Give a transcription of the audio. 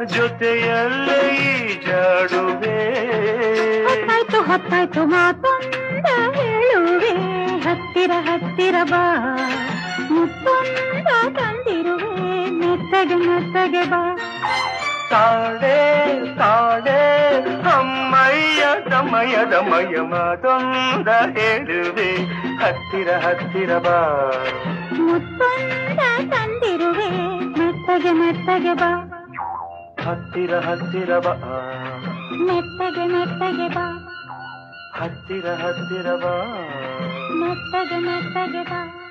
ಜೊತೆಯಲ್ಲೇ ಈಜಾಡುವೆ ಹೊತ್ತಾಯ್ತು ಹೊತ್ತಾಯ್ತು ಮಾತೊಂದ ಹೇಳುವೆ ಹತ್ತಿರ ಹತ್ತಿರ ಬಾ ಮುತ್ತೊಂದ ತಂದಿರುವೆ ಮೆತ್ತಗೆ ಮೆತ್ತಗೆ ಬಾ ತಾಡೆ ತಾಡೆ ಅಮ್ಮಯ್ಯ ಸಮಯ ದಮಯ ಮಾತೊಂದ ಹೇಳುವೆ ಹತ್ತಿರ ಹತ್ತಿರ ಬಾ ಮುತ್ತೊಂದ ತಂದಿರುವೆ ಮೆತ್ತಗೆ ಮೆತ್ತಗೆ ಬಾ ಹತ್ತಿರ ಹತ್ತಿರ ಬಾ ಮೆತ್ತಗೆ ಮೆತ್ತಗೆ ಬಾ ಹತ್ತಿರ ಹತ್ತಿರ ಬಾ ಮೆತ್ತಗೆ ಮೆತ್ತಗೆ ಬಾ